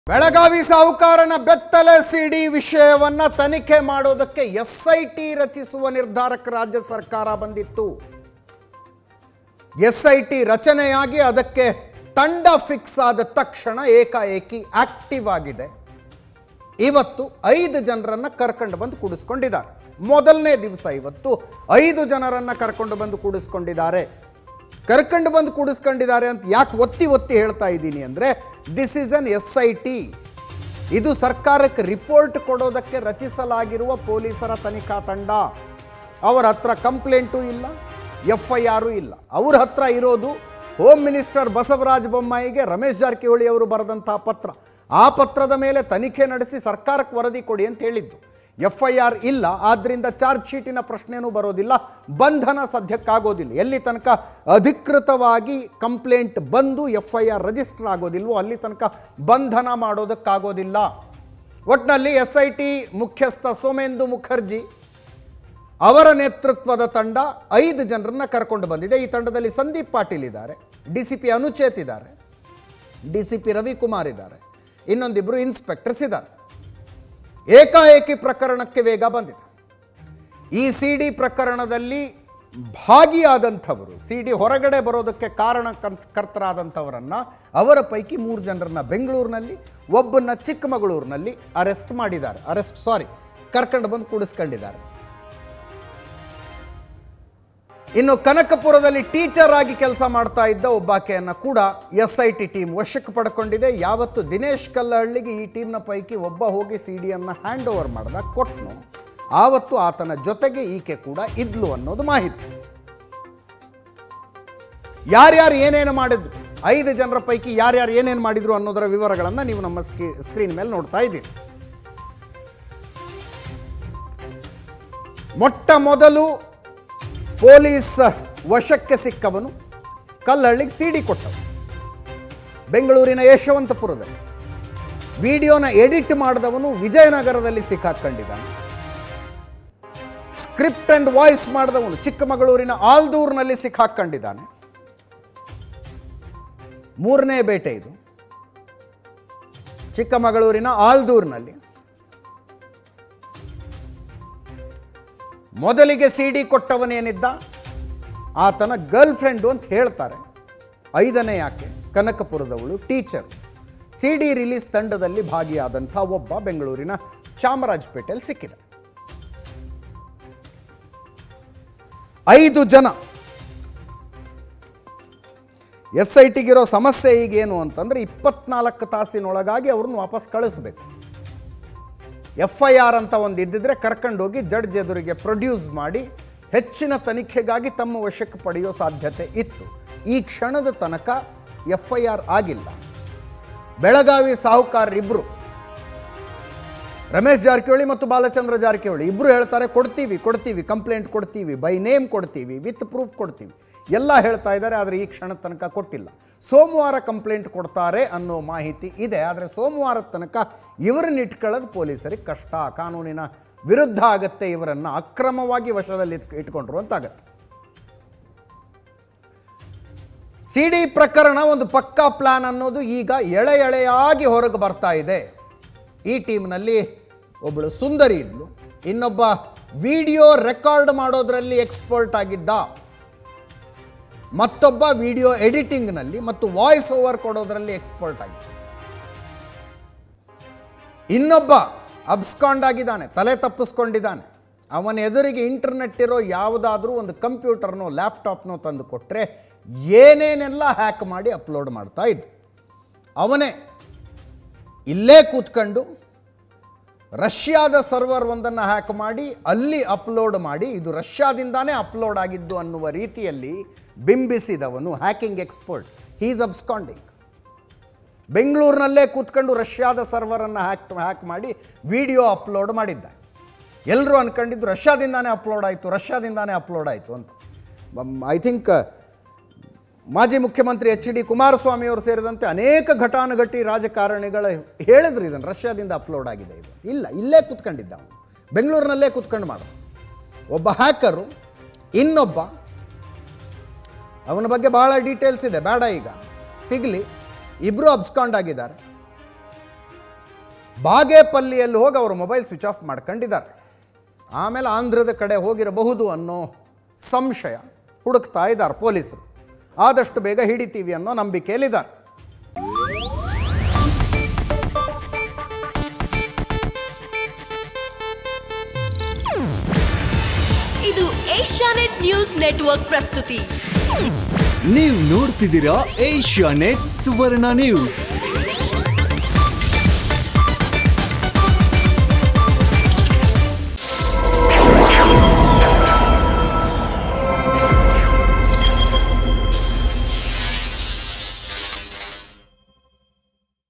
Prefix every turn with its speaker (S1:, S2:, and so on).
S1: ಬೆಳಗಾವಿ ಸಾಹುಕಾರನ ಬೆತ್ತಲೆ ಸಿಡಿ ವಿಷಯವನ್ನ ತನಿಖೆ ಮಾಡೋದಕ್ಕೆ ಎಸ್ ಐ ಟಿ ರಚಿಸುವ ನಿರ್ಧಾರಕ್ಕೆ ರಾಜ್ಯ ಸರ್ಕಾರ ಬಂದಿತ್ತು ಎಸ್ ಐ ಟಿ ರಚನೆಯಾಗಿ ಅದಕ್ಕೆ ತಂಡ ಫಿಕ್ಸ್ ಆದ ತಕ್ಷಣ ಏಕಾಏಕಿ ಆಕ್ಟಿವ್ ಆಗಿದೆ ಇವತ್ತು ಐದು ಜನರನ್ನ ಕರ್ಕೊಂಡು ಬಂದು ಕೂಡಿಸ್ಕೊಂಡಿದ್ದಾರೆ ಮೊದಲನೇ ದಿವಸ ಇವತ್ತು ಐದು ಜನರನ್ನ ಕರ್ಕೊಂಡು ಬಂದು ಕೂಡಿಸ್ಕೊಂಡಿದ್ದಾರೆ ಕರ್ಕೊಂಡು ಬಂದು ಕೂಡಿಸ್ಕೊಂಡಿದ್ದಾರೆ ಅಂತ ಯಾಕೆ ಒತ್ತಿ ಒತ್ತಿ ಹೇಳ್ತಾ ಇದ್ದೀನಿ ಅಂದರೆ this is an S I T ಇದು ಸರ್ಕಾರಕ್ಕೆ ರಿಪೋರ್ಟ್ ಕೊಡೋದಕ್ಕೆ ರಚಿಸಲಾಗಿರುವ ಪೊಲೀಸರ ತನಿಖಾ ತಂಡ ಅವರ ಹತ್ರ ಕಂಪ್ಲೇಂಟು ಇಲ್ಲ ಎಫ್ ಐ ಆರು ಇಲ್ಲ ಅವ್ರ ಹತ್ರ ಇರೋದು ಹೋಮ್ ಮಿನಿಸ್ಟರ್ ಬಸವರಾಜ ಬೊಮ್ಮಾಯಿಗೆ ರಮೇಶ್ ಜಾರಕಿಹೊಳಿ ಅವರು ಬರೆದಂಥ ಪತ್ರ ಆ ಪತ್ರದ ಮೇಲೆ ತನಿಖೆ ನಡೆಸಿ ಸರ್ಕಾರಕ್ಕೆ ವರದಿ ಕೊಡಿ ಅಂತ ಹೇಳಿದ್ದು ಎಫ್ ಐ ಆರ್ ಇಲ್ಲ ಆದ್ದರಿಂದ ಚಾರ್ಜ್ ಶೀಟಿನ ಪ್ರಶ್ನೆನೂ ಬರೋದಿಲ್ಲ ಬಂಧನ ಸದ್ಯಕ್ಕಾಗೋದಿಲ್ಲ ಎಲ್ಲಿ ತನಕ ಅಧಿಕೃತವಾಗಿ ಕಂಪ್ಲೇಂಟ್ ಬಂದು ಎಫ್ ಐ ಆರ್ ರಿಜಿಸ್ಟರ್ ಆಗೋದಿಲ್ವೋ ಅಲ್ಲಿ ತನಕ ಬಂಧನ ಮಾಡೋದಕ್ಕಾಗೋದಿಲ್ಲ ಒಟ್ಟಿನಲ್ಲಿ ಎಸ್ ಐ ಟಿ ಮುಖ್ಯಸ್ಥ ಸೋಮೇಂದು ಮುಖರ್ಜಿ ಅವರ ನೇತೃತ್ವದ ತಂಡ ಐದು ಜನರನ್ನ ಕರ್ಕೊಂಡು ಬಂದಿದೆ ಈ ತಂಡದಲ್ಲಿ ಸಂದೀಪ್ ಪಾಟೀಲ್ ಇದ್ದಾರೆ ಡಿ ಸಿ ಪಿ ಅನುಚೇತ್ ಇದ್ದಾರೆ ಡಿ ಸಿ ಪಿ ರವಿಕುಮಾರ್ ಇದ್ದಾರೆ ಇನ್ನೊಂದಿಬ್ಬರು ಇನ್ಸ್ಪೆಕ್ಟರ್ಸ್ ಇದ್ದಾರೆ ಏಕಾಏಕಿ ಪ್ರಕರಣಕ್ಕೆ ವೇಗ ಬಂದಿದೆ ಈ ಸಿ ಡಿ ಪ್ರಕರಣದಲ್ಲಿ ಭಾಗಿಯಾದಂಥವರು ಸಿ ಡಿ ಹೊರಗಡೆ ಬರೋದಕ್ಕೆ ಕಾರಣ ಕರ್ತರಾದಂಥವರನ್ನು ಅವರ ಪೈಕಿ ಮೂರು ಜನರನ್ನ ಬೆಂಗಳೂರಿನಲ್ಲಿ ಒಬ್ಬನ್ನ ಚಿಕ್ಕಮಗಳೂರಿನಲ್ಲಿ ಅರೆಸ್ಟ್ ಮಾಡಿದ್ದಾರೆ ಅರೆಸ್ಟ್ ಸಾರಿ ಕರ್ಕೊಂಡು ಬಂದು ಕೂಡಿಸ್ಕೊಂಡಿದ್ದಾರೆ ಇನ್ನು ಕನಕಪುರದಲ್ಲಿ ಟೀಚರ್ ಆಗಿ ಕೆಲಸ ಮಾಡ್ತಾ ಇದ್ದ ಒಬ್ಬಾಕೆಯನ್ನು ಕೂಡ ಎಸ್ ಐ ಟಿ ಟೀಮ್ ವಶಕ್ಕೆ ಪಡ್ಕೊಂಡಿದೆ ಯಾವತ್ತು ದಿನೇಶ್ ಕಲ್ಲಹಳ್ಳಿಗೆ ಈ ಟೀಮ್ನ ಪೈಕಿ ಒಬ್ಬ ಹೋಗಿ ಸಿ ಡಿಯನ್ನು ಹ್ಯಾಂಡ್ ಓವರ್ ಮಾಡಿದ ಕೊಟ್ನು ಆವತ್ತು ಆತನ ಜೊತೆಗೆ ಈಕೆ ಕೂಡ ಇದ್ಲು ಅನ್ನೋದು ಮಾಹಿತಿ ಯಾರ್ಯಾರು ಏನೇನು ಮಾಡಿದ್ರು ಐದು ಜನರ ಪೈಕಿ ಯಾರ್ಯಾರು ಏನೇನು ಮಾಡಿದ್ರು ಅನ್ನೋದರ ವಿವರಗಳನ್ನು ನೀವು ನಮ್ಮ ಸ್ಕ್ರೀ ಸ್ಕ್ರೀನ್ ಮೇಲೆ ನೋಡ್ತಾ ಇದ್ದೀರಿ ಮೊಟ್ಟ ಮೊದಲು ಪೊಲೀಸ್ ವಶಕ್ಕೆ ಸಿಕ್ಕವನು ಕಲ್ಲಹಳ್ಳಿಗೆ ಸಿ ಡಿ ಕೊಟ್ಟವು ಬೆಂಗಳೂರಿನ ಯಶವಂತಪುರದಲ್ಲಿ ವಿಡಿಯೋನ ಎಡಿಟ್ ಮಾಡಿದವನು ವಿಜಯನಗರದಲ್ಲಿ ಸಿಕ್ಕಾಕೊಂಡಿದ್ದಾನೆ ಸ್ಕ್ರಿಪ್ಟ್ ಅಂಡ್ ವಾಯ್ಸ್ ಮಾಡಿದವನು ಚಿಕ್ಕಮಗಳೂರಿನ ಆಲ್ದೂರ್ನಲ್ಲಿ ಸಿಕ್ಕಾಕೊಂಡಿದ್ದಾನೆ ಮೂರನೇ ಬೇಟೆ ಇದು ಚಿಕ್ಕಮಗಳೂರಿನ ಆಲ್ದೂರ್ನಲ್ಲಿ ಮೊದಲಿಗೆ ಸಿ ಡಿ ಕೊಟ್ಟವನೇನಿದ್ದ ಆತನ ಗರ್ಲ್ ಫ್ರೆಂಡು ಅಂತ ಹೇಳ್ತಾರೆ ಐದನೇ ಯಾಕೆ ಕನಕಪುರದವಳು ಟೀಚರ್ ಸಿ ಡಿ ರಿಲೀಸ್ ತಂಡದಲ್ಲಿ ಭಾಗಿಯಾದಂಥ ಒಬ್ಬ ಬೆಂಗಳೂರಿನ ಚಾಮರಾಜಪೇಟೆಯಲ್ಲಿ ಸಿಕ್ಕಿದೆ ಐದು ಜನ ಎಸ್ ಐ ಟಿಗಿರೋ ಸಮಸ್ಯೆ ಈಗೇನು ಅಂತಂದರೆ ಇಪ್ಪತ್ನಾಲ್ಕು ತಾಸಿನೊಳಗಾಗಿ ಅವ್ರನ್ನ ವಾಪಸ್ ಕಳಿಸ್ಬೇಕು ಎಫ್ ಐ ಆರ್ ಅಂತ ಒಂದು ಇದ್ದಿದ್ರೆ ಕರ್ಕೊಂಡೋಗಿ ಜಡ್ಜ್ ಎದುರಿಗೆ ಪ್ರೊಡ್ಯೂಸ್ ಮಾಡಿ ಹೆಚ್ಚಿನ ತನಿಖೆಗಾಗಿ ತಮ್ಮ ವಶಕ್ಕೆ ಪಡೆಯೋ ಸಾಧ್ಯತೆ ಇತ್ತು ಈ ಕ್ಷಣದ ತನಕ ಎಫ್ ಐ ಆರ್ ಆಗಿಲ್ಲ ಬೆಳಗಾವಿ ಸಾಹುಕಾರರಿಬ್ಬರು ರಮೇಶ್ ಜಾರಕಿಹೊಳಿ ಮತ್ತು ಬಾಲಚಂದ್ರ ಜಾರಕಿಹೊಳಿ ಇಬ್ಬರು ಹೇಳ್ತಾರೆ ಕೊಡ್ತೀವಿ ಕೊಡ್ತೀವಿ ಕಂಪ್ಲೇಂಟ್ ಕೊಡ್ತೀವಿ ಬೈ ನೇಮ್ ಕೊಡ್ತೀವಿ ವಿತ್ ಪ್ರೂಫ್ ಕೊಡ್ತೀವಿ ಎಲ್ಲ ಹೇಳ್ತಾ ಇದ್ದಾರೆ ಆದರೆ ಈ ಕ್ಷಣದ ತನಕ ಕೊಟ್ಟಿಲ್ಲ ಸೋಮವಾರ ಕಂಪ್ಲೇಂಟ್ ಕೊಡ್ತಾರೆ ಅನ್ನೋ ಮಾಹಿತಿ ಇದೆ ಆದರೆ ಸೋಮವಾರದ ತನಕ ಇವರನ್ನ ಇಟ್ಕೊಳ್ಳೋದು ಪೊಲೀಸರಿಗೆ ಕಷ್ಟ ಕಾನೂನಿನ ವಿರುದ್ಧ ಆಗತ್ತೆ ಇವರನ್ನು ಅಕ್ರಮವಾಗಿ ವಶದಲ್ಲಿ ಇಟ್- ಇಟ್ಕೊಂಡ್ರು ಅಂತಾಗತ್ತೆ ಸಿ ಡಿ ಪ್ರಕರಣ ಒಂದು ಪಕ್ಕಾ ಪ್ಲಾನ್ ಅನ್ನೋದು ಈಗ ಎಳೆ ಎಳೆಯಾಗಿ ಹೊರಗೆ ಬರ್ತಾ ಇದೆ ಈ ಟೀಮ್ನಲ್ಲಿ ಒಬ್ಬಳು ಸುಂದರಿ ಇದ್ಲು ಇನ್ನೊಬ್ಬ ವಿಡಿಯೋ ರೆಕಾರ್ಡ್ ಮಾಡೋದ್ರಲ್ಲಿ ಎಕ್ಸ್ಪರ್ಟ್ ಆಗಿದ್ದ ಮತ್ತೊಬ್ಬ ವಿಡಿಯೋ ಎಡಿಟಿಂಗ್ನಲ್ಲಿ ಮತ್ತು ವಾಯ್ಸ್ ಓವರ್ ಕೊಡೋದ್ರಲ್ಲಿ ಎಕ್ಸ್ಪರ್ಟ್ ಆಗಿದ್ದ ಇನ್ನೊಬ್ಬ ಅಬ್ಸ್ಕಾಂಡ್ ಆಗಿದ್ದಾನೆ ತಲೆ ತಪ್ಪಿಸ್ಕೊಂಡಿದ್ದಾನೆ ಅವನ ಎದುರಿಗೆ ಇಂಟರ್ನೆಟ್ ಇರೋ ಯಾವುದಾದ್ರೂ ಒಂದು ಕಂಪ್ಯೂಟರ್ನೋ ಲ್ಯಾಪ್ಟಾಪ್ನೋ ತಂದು ಕೊಟ್ಟರೆ ಏನೇನೆಲ್ಲ ಹ್ಯಾಕ್ ಮಾಡಿ ಅಪ್ಲೋಡ್ ಮಾಡ್ತಾ ಇದ್ದ ಅವನೇ ಇಲ್ಲೇ ಕೂತ್ಕೊಂಡು ರಷ್ಯಾದ ಸರ್ವರ್ ಒಂದನ್ನು ಹ್ಯಾಕ್ ಮಾಡಿ ಅಲ್ಲಿ ಅಪ್ಲೋಡ್ ಮಾಡಿ ಇದು ರಷ್ಯಾದಿಂದಾನೇ ಅಪ್ಲೋಡ್ ಆಗಿದ್ದು ಅನ್ನುವ ರೀತಿಯಲ್ಲಿ ಬಿಂಬಿಸಿದವನು ಹ್ಯಾಕಿಂಗ್ ಎಕ್ಸ್ಪರ್ಟ್ ಹೀಸ್ ಅಬ್ಸ್ಕಾಂಡಿಂಗ್ ಬೆಂಗಳೂರಿನಲ್ಲೇ ಕೂತ್ಕೊಂಡು ರಷ್ಯಾದ ಸರ್ವರನ್ನು ಹ್ಯಾಕ್ ಹ್ಯಾಕ್ ಮಾಡಿ ವಿಡಿಯೋ ಅಪ್ಲೋಡ್ ಮಾಡಿದ್ದ ಎಲ್ಲರೂ ಅನ್ಕೊಂಡಿದ್ದು ರಷ್ಯಾದಿಂದಾನೇ ಅಪ್ಲೋಡ್ ಆಯಿತು ರಷ್ಯಾದಿಂದಾನೇ ಅಪ್ಲೋಡ್ ಆಯಿತು ಅಂತ ಐ ಥಿಂಕ್ ಮಾಜಿ ಮುಖ್ಯಮಂತ್ರಿ ಎಚ್ ಡಿ ಕುಮಾರಸ್ವಾಮಿ ಅವರು ಸೇರಿದಂತೆ ಅನೇಕ ಘಟಾನುಘಟಿ ರಾಜಕಾರಣಿಗಳ ಹೇಳಿದ್ರು ಇದನ್ನು ರಷ್ಯಾದಿಂದ ಅಪ್ಲೋಡ್ ಆಗಿದೆ ಇದು ಇಲ್ಲ ಇಲ್ಲೇ ಕೂತ್ಕೊಂಡಿದ್ದ ಅವನು ಬೆಂಗಳೂರಿನಲ್ಲೇ ಕೂತ್ಕೊಂಡು ಮಾಡ ಒಬ್ಬ ಹ್ಯಾಕರು ಇನ್ನೊಬ್ಬ ಅವನ ಬಗ್ಗೆ ಭಾಳ ಡೀಟೇಲ್ಸ್ ಇದೆ ಬೇಡ ಈಗ ಸಿಗಲಿ ಇಬ್ಬರು ಅಬ್ಸ್ಕಾಂಡ್ ಆಗಿದ್ದಾರೆ ಬಾಗೇಪಲ್ಲಿಯಲ್ಲಿ ಹೋಗಿ ಅವರು ಮೊಬೈಲ್ ಸ್ವಿಚ್ ಆಫ್ ಮಾಡ್ಕೊಂಡಿದ್ದಾರೆ ಆಮೇಲೆ ಆಂಧ್ರದ ಕಡೆ ಹೋಗಿರಬಹುದು ಅನ್ನೋ ಸಂಶಯ ಹುಡುಕ್ತಾ ಇದ್ದಾರೆ ಪೊಲೀಸರು ಆದಷ್ಟು ಬೇಗ ಹಿಡಿತೀವಿ ಅನ್ನೋ ನಂಬಿಕೆಯಲ್ಲಿದ್ದಾರೆ
S2: ಇದು ಏಷ್ಯಾನೆಟ್ ನ್ಯೂಸ್ ನೆಟ್ವರ್ಕ್ ಪ್ರಸ್ತುತಿ
S3: ನೀವು ನೋಡ್ತಿದ್ದೀರಾ ಏಷ್ಯಾ ನೆಟ್ ಸುವರ್ಣ ನ್ಯೂಸ್